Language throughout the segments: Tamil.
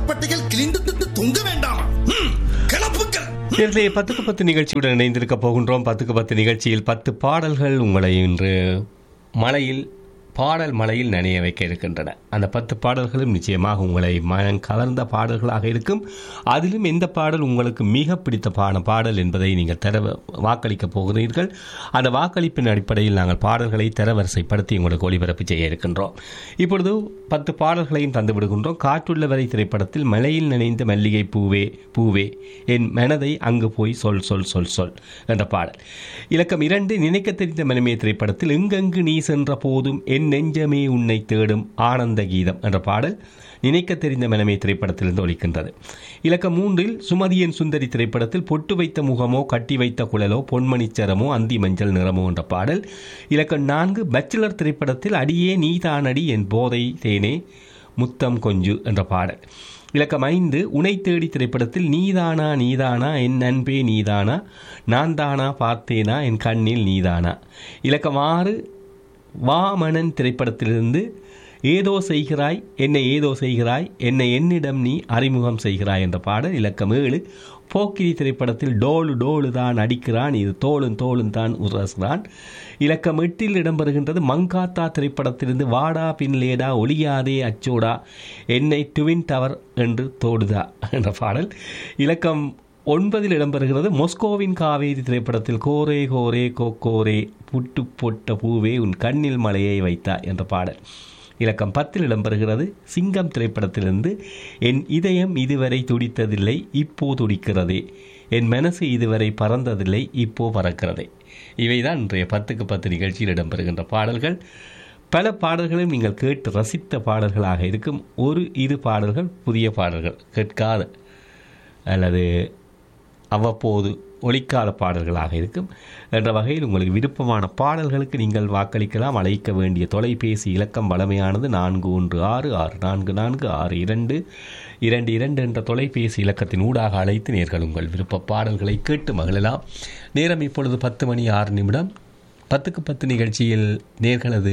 சவப்பட்டைகள் கிழிந்து திட்டு தொங்க வேண்டாமா ம், கிளப்புக்கள் இன்றைய பத்துக்கு பத்து நிகழ்ச்சியுடன் இணைந்திருக்க போகின்றோம் பத்துக்கு பத்து நிகழ்ச்சியில் பத்து பாடல்கள் உங்களை இன்று மலையில் பாடல் மலையில் நனைய வைக்க இருக்கின்றன அந்த பத்து பாடல்களும் நிச்சயமாக உங்களை மனம் கலர்ந்த பாடல்களாக இருக்கும் அதிலும் எந்த பாடல் உங்களுக்கு மிக பிடித்த பான பாடல் என்பதை நீங்கள் தர வாக்களிக்கப் போகிறீர்கள் அந்த வாக்களிப்பின் அடிப்படையில் நாங்கள் பாடல்களை தரவரிசைப்படுத்தி உங்களுக்கு ஒளிபரப்பு செய்ய இருக்கின்றோம் இப்பொழுது பத்து பாடல்களையும் தந்து விடுகின்றோம் காற்றுள்ள வரை திரைப்படத்தில் மலையில் நினைந்த மல்லிகை பூவே பூவே என் மனதை அங்கு போய் சொல் சொல் சொல் சொல் என்ற பாடல் இலக்கம் இரண்டு நினைக்க தெரிந்த மனமே திரைப்படத்தில் எங்கெங்கு நீ சென்ற போதும் என் நெஞ்சமே உன்னை தேடும் ஆனந்த கீதம் என்ற பாடல் நினைக்க தெரிந்த மனமே திரைப்படத்திலிருந்து ஒலிக்கின்றது இலக்கம் மூன்றில் சுமதியன் சுந்தரி திரைப்படத்தில் பொட்டு வைத்த முகமோ கட்டி வைத்த குழலோ பொன்மணிச்சரமோ அந்தி மஞ்சள் நிறமோ என்ற பாடல் இலக்கம் நான்கு பச்சுலர் திரைப்படத்தில் அடியே நீதானடி என் போதை தேனே முத்தம் கொஞ்சு என்ற பாடல் இலக்கம் ஐந்து உனை தேடி திரைப்படத்தில் நீதானா நீதானா என் அன்பே நீதானா நான் தானா பார்த்தேனா என் கண்ணில் நீதானா இலக்கம் ஆறு வாமணன் திரைப்படத்திலிருந்து ஏதோ செய்கிறாய் என்னை ஏதோ செய்கிறாய் என்னை என்னிடம் நீ அறிமுகம் செய்கிறாய் என்ற பாடல் இலக்கம் ஏழு போக்கிரி திரைப்படத்தில் டோலு டோலு தான் அடிக்கிறான் இது தோளும் தோளும் தான் உரசுகிறான் இலக்கம் எட்டில் இடம்பெறுகின்றது மங்காத்தா திரைப்படத்திலிருந்து வாடா பின்லேடா ஒளியாதே அச்சோடா என்னை டுவின் டவர் என்று தோடுதா என்ற பாடல் இலக்கம் ஒன்பதில் இடம்பெறுகிறது மொஸ்கோவின் காவேரி திரைப்படத்தில் கோரே கோரே கோரே புட்டு பொட்ட பூவே உன் கண்ணில் மலையை வைத்தா என்ற பாடல் இலக்கம் பத்தில் இடம்பெறுகிறது சிங்கம் திரைப்படத்திலிருந்து என் இதயம் இதுவரை துடித்ததில்லை இப்போ துடிக்கிறதே என் மனசு இதுவரை பறந்ததில்லை இப்போ பறக்கிறதே இவைதான் இன்றைய பத்துக்கு பத்து நிகழ்ச்சியில் இடம்பெறுகின்ற பாடல்கள் பல பாடல்களையும் நீங்கள் கேட்டு ரசித்த பாடல்களாக இருக்கும் ஒரு இரு பாடல்கள் புதிய பாடல்கள் கேட்காத அல்லது அவ்வப்போது ஒலிக்கால பாடல்களாக இருக்கும் என்ற வகையில் உங்களுக்கு விருப்பமான பாடல்களுக்கு நீங்கள் வாக்களிக்கலாம் அழைக்க வேண்டிய தொலைபேசி இலக்கம் வளமையானது நான்கு ஒன்று ஆறு ஆறு நான்கு நான்கு ஆறு இரண்டு இரண்டு இரண்டு என்ற தொலைபேசி இலக்கத்தின் ஊடாக அழைத்து நேர்கள் உங்கள் விருப்ப பாடல்களை கேட்டு மகிழலாம் நேரம் இப்பொழுது பத்து மணி ஆறு நிமிடம் பத்துக்கு பத்து நிகழ்ச்சியில் நேர்களது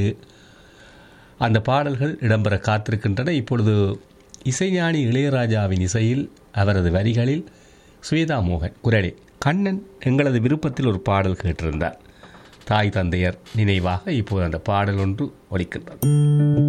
அந்த பாடல்கள் இடம்பெற காத்திருக்கின்றன இப்பொழுது இசைஞானி இளையராஜாவின் இசையில் அவரது வரிகளில் ஸ்வேதா மோகன் குரலில் கண்ணன் எங்களது விருப்பத்தில் ஒரு பாடல் கேட்டிருந்தார் தாய் தந்தையர் நினைவாக இப்போது அந்த பாடல் ஒன்று ஒலிக்கின்றது